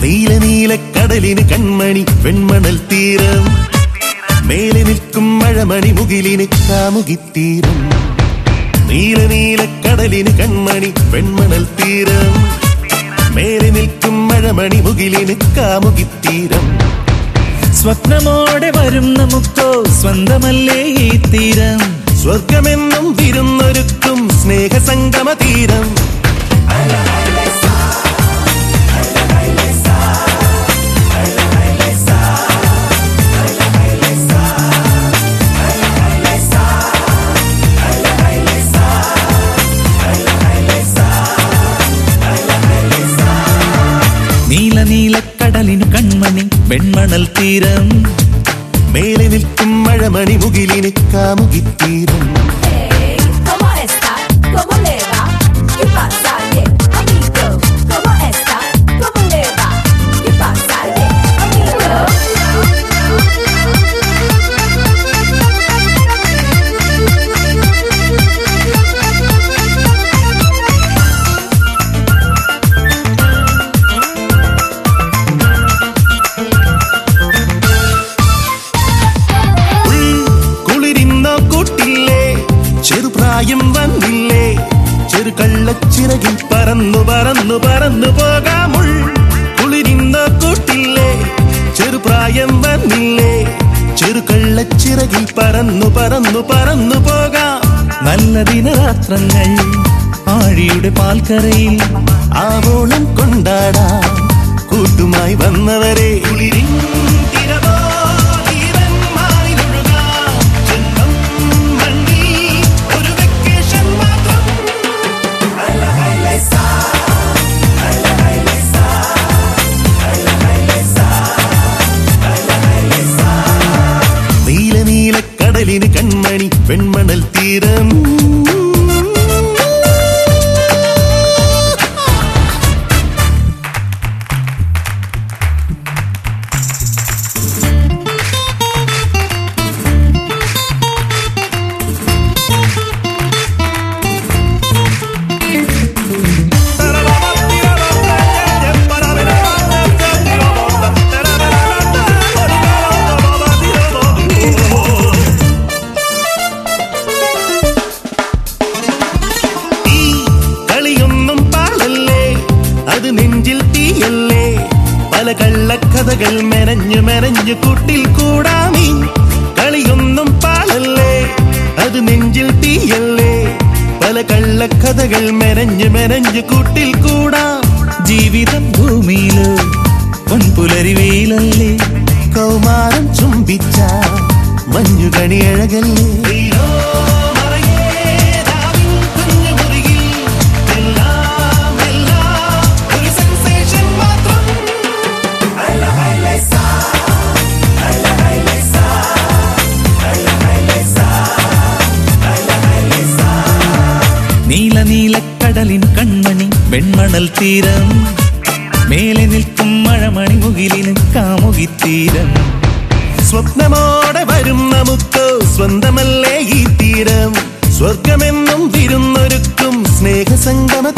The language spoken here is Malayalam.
നീല നീല കടലിന് കൺമണി വെൺമണൽ തീരം മേലെ നിൽക്കും മഴമണി മുകിലിന് കാമുകിത്തീരം നീല നീല കടലിന് കൺമണി വെൺമണൽ തീരം മേലെ നിൽക്കും മഴമണി മുകിലിന് കാമുകിത്തീരം സ്വപ്നമോടെ വരും നമുക്കോ സ്വന്തമല്ലേ ഈ തീരം സ്വർഗമെന്നും വിരുന്നൊരുക്കും സ്നേഹസംഗമ തീരം നീല നീല കടലിനു കൺമണി വെൺമണൽ തീരം മേലെ നിൽക്കും മഴമണി മുകിലിന് കാമുകിത്തീരം Hey, ¿cómo está? ¿Cómo le va? ¿Qué pasa, yeah, amigo? ¿Cómo está? ¿Cómo le va? ¿Qué pasa, yeah, amigo? ഉൾ കുളിരിന്ന കൂട്ടില്ലേ ചെറുപ്രായം വന്നില്ലേ ചെറു കള്ളച്ചിറകിൽ പറന്നു പറന്നു പറന്നു പോകാമുൾ കുളിരിന്ന കൂട്ടില്ലേ ചെറുപ്രായം വന്നില്ലേ ചെറു കള്ളച്ചിറകിൽ പറന്നു പറന്നു പറന്നു പോകാം നല്ല ദിനരാത്രങ്ങൾ ആഴിയുടെ പാൽക്കരയിൽ ആവോളം കൊണ്ടാടാം കൂട്ടുമായി വന്നവരെ കുളിരിൻ തിരവോ തീരന്മാരിലൊഴുകാം. ജന്മം മണ്ണിൽ ഒരു വെക്കേഷൻ മാത്രം നീല നീല കടലിന് കൺമണി വെൺമണൽ തീരം ഈ കളിയൊന്നും പാടല്ലേ അത് നെഞ്ചിൽ തീയല്ലേ പല കള്ളക്കഥകൾ മെനഞ്ഞു മെനഞ്ഞു കൂട്ടിൽ കൂടാമീ കളിയൊന്നും പാടല്ലേ അത് നെഞ്ചിൽ തീയല്ലേ പല കള്ളക്കഥകൾ മെനഞ്ഞു മെനഞ്ഞു കൂട്ടിൽ കൂടാം ജീവിതം ഭൂമിയിലോ പൊൻപുലരി വെയിലല്ലേ കൗമാരം ചുംബിച്ച മഞ്ഞുകണി അഴകല്ലേ വെയിലോ മറയേ രാവിൻ കുഞ്ഞുമുറിയിൽ എല്ലാം എല്ലാം ഒരു sensation മാത്രം നീല നീല കടലിനു കൺമണി വെൺമണൽ തീരം മേലെ നിൽക്കും മഴമണി മുകിലിന് കാമുകിത്തീരം സ്വപ്നമോടെ വരും നമുക്ക് സ്വന്തമല്ലേ ഈ തീരം സ്വർഗമെന്നും വിരുന്നൊരുക്കും സ്നേഹസംഗമ